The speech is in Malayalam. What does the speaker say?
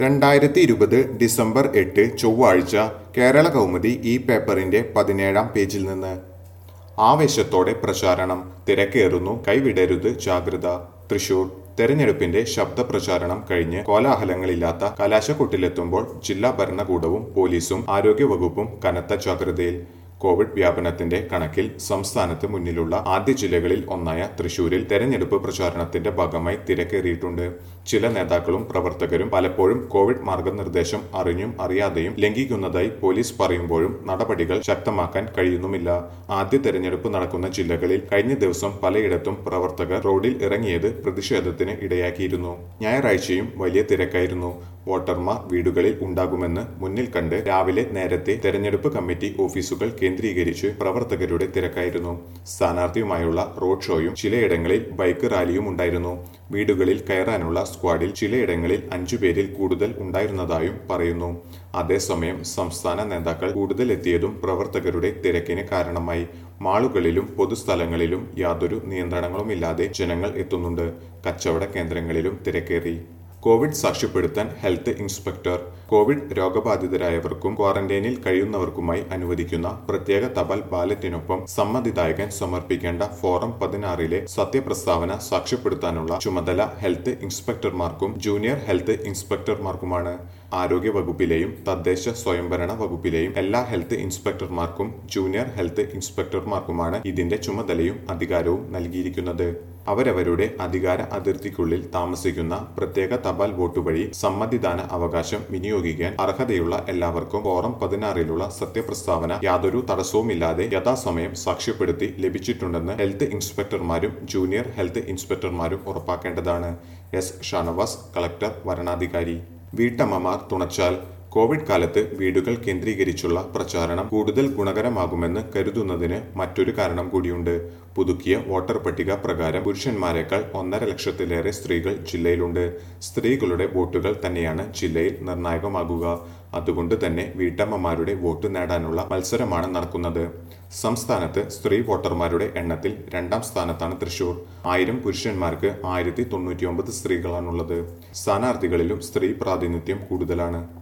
രണ്ടായിരത്തി ഇരുപത് ഡിസംബർ എട്ട് ചൊവ്വാഴ്ച കേരള കൗമുദി ഈ പേപ്പറിന്റെ പതിനേഴാം പേജിൽ നിന്ന് ആവേശത്തോടെ പ്രചാരണം തിരക്കേറുന്നു കൈവിടരുത് ജാഗ്രത തൃശൂർ തെരഞ്ഞെടുപ്പിന്റെ ശബ്ദ പ്രചാരണം കഴിഞ്ഞ് കോലാഹലങ്ങളില്ലാത്ത കലാശക്കൊട്ടിലെത്തുമ്പോൾ ജില്ലാ ഭരണകൂടവും പോലീസും ആരോഗ്യവകുപ്പും കനത്ത ജാഗ്രതയിൽ കോവിഡ് വ്യാപനത്തിന്റെ കണക്കിൽ സംസ്ഥാനത്ത് മുന്നിലുള്ള ആദ്യ ജില്ലകളിൽ ഒന്നായ തൃശൂരിൽ തെരഞ്ഞെടുപ്പ് പ്രചാരണത്തിന്റെ ഭാഗമായി തിരക്കേറിയിട്ടുണ്ട് ചില നേതാക്കളും പ്രവർത്തകരും പലപ്പോഴും കോവിഡ് മാർഗനിർദ്ദേശം അറിഞ്ഞും അറിയാതെയും ലംഘിക്കുന്നതായി പോലീസ് പറയുമ്പോഴും നടപടികൾ ശക്തമാക്കാൻ കഴിയുന്നുമില്ല ആദ്യ തെരഞ്ഞെടുപ്പ് നടക്കുന്ന ജില്ലകളിൽ കഴിഞ്ഞ ദിവസം പലയിടത്തും പ്രവർത്തകർ റോഡിൽ ഇറങ്ങിയത് പ്രതിഷേധത്തിന് ഇടയാക്കിയിരുന്നു ഞായറാഴ്ചയും വലിയ തിരക്കായിരുന്നു വോട്ടർമാർ വീടുകളിൽ ഉണ്ടാകുമെന്ന് മുന്നിൽ കണ്ട് രാവിലെ നേരത്തെ തെരഞ്ഞെടുപ്പ് കമ്മിറ്റി ഓഫീസുകൾ കേന്ദ്രീകരിച്ച് പ്രവർത്തകരുടെ തിരക്കായിരുന്നു സ്ഥാനാർത്ഥിയുമായുള്ള റോഡ് ഷോയും ചിലയിടങ്ങളിൽ ബൈക്ക് റാലിയും ഉണ്ടായിരുന്നു വീടുകളിൽ കയറാനുള്ള സ്ക്വാഡിൽ ചിലയിടങ്ങളിൽ അഞ്ചു പേരിൽ കൂടുതൽ ഉണ്ടായിരുന്നതായും പറയുന്നു അതേസമയം സംസ്ഥാന നേതാക്കൾ കൂടുതൽ എത്തിയതും പ്രവർത്തകരുടെ തിരക്കിന് കാരണമായി മാളുകളിലും പൊതുസ്ഥലങ്ങളിലും യാതൊരു നിയന്ത്രണങ്ങളുമില്ലാതെ ജനങ്ങൾ എത്തുന്നുണ്ട് കച്ചവട കേന്ദ്രങ്ങളിലും തിരക്കേറി കോവിഡ് സാക്ഷ്യപ്പെടുത്താൻ ഹെൽത്ത് ഇൻസ്പെക്ടർ കോവിഡ് രോഗബാധിതരായവർക്കും ക്വാറന്റൈനിൽ കഴിയുന്നവർക്കുമായി അനുവദിക്കുന്ന പ്രത്യേക തപാൽ ബാലറ്റിനൊപ്പം സമ്മതിദായകൻ സമർപ്പിക്കേണ്ട ഫോറം പതിനാറിലെ സത്യപ്രസ്താവന സാക്ഷ്യപ്പെടുത്താനുള്ള ചുമതല ഹെൽത്ത് ഇൻസ്പെക്ടർമാർക്കും ജൂനിയർ ഹെൽത്ത് ഇൻസ്പെക്ടർമാർക്കുമാണ് ആരോഗ്യ വകുപ്പിലെയും തദ്ദേശ സ്വയംഭരണ വകുപ്പിലെയും എല്ലാ ഹെൽത്ത് ഇൻസ്പെക്ടർമാർക്കും ജൂനിയർ ഹെൽത്ത് ഇൻസ്പെക്ടർമാർക്കുമാണ് ഇതിന്റെ ചുമതലയും അധികാരവും നൽകിയിരിക്കുന്നത് അവരവരുടെ അധികാര അതിർത്തിക്കുള്ളിൽ താമസിക്കുന്ന പ്രത്യേക തപാൽ വോട്ട് വഴി സമ്മതിദാന അവകാശം വിനിയോഗിക്കാൻ അർഹതയുള്ള എല്ലാവർക്കും ഫോറം പതിനാറിലുള്ള സത്യപ്രസ്താവന യാതൊരു തടസ്സവുമില്ലാതെ യഥാസമയം സാക്ഷ്യപ്പെടുത്തി ലഭിച്ചിട്ടുണ്ടെന്ന് ഹെൽത്ത് ഇൻസ്പെക്ടർമാരും ജൂനിയർ ഹെൽത്ത് ഇൻസ്പെക്ടർമാരും ഉറപ്പാക്കേണ്ടതാണ് എസ് ഷാനവാസ് കളക്ടർ വരണാധികാരി വീട്ടമ്മമാർ തുണച്ചാൽ കോവിഡ് കാലത്ത് വീടുകൾ കേന്ദ്രീകരിച്ചുള്ള പ്രചാരണം കൂടുതൽ ഗുണകരമാകുമെന്ന് കരുതുന്നതിന് മറ്റൊരു കാരണം കൂടിയുണ്ട് പുതുക്കിയ വോട്ടർ പട്ടിക പ്രകാരം പുരുഷന്മാരെക്കാൾ ഒന്നര ലക്ഷത്തിലേറെ സ്ത്രീകൾ ജില്ലയിലുണ്ട് സ്ത്രീകളുടെ വോട്ടുകൾ തന്നെയാണ് ജില്ലയിൽ നിർണായകമാകുക അതുകൊണ്ട് തന്നെ വീട്ടമ്മമാരുടെ വോട്ട് നേടാനുള്ള മത്സരമാണ് നടക്കുന്നത് സംസ്ഥാനത്ത് സ്ത്രീ വോട്ടർമാരുടെ എണ്ണത്തിൽ രണ്ടാം സ്ഥാനത്താണ് തൃശൂർ ആയിരം പുരുഷന്മാർക്ക് ആയിരത്തി തൊണ്ണൂറ്റിയൊമ്പത് സ്ത്രീകളാണുള്ളത് സ്ഥാനാർത്ഥികളിലും സ്ത്രീ പ്രാതിനിധ്യം കൂടുതലാണ്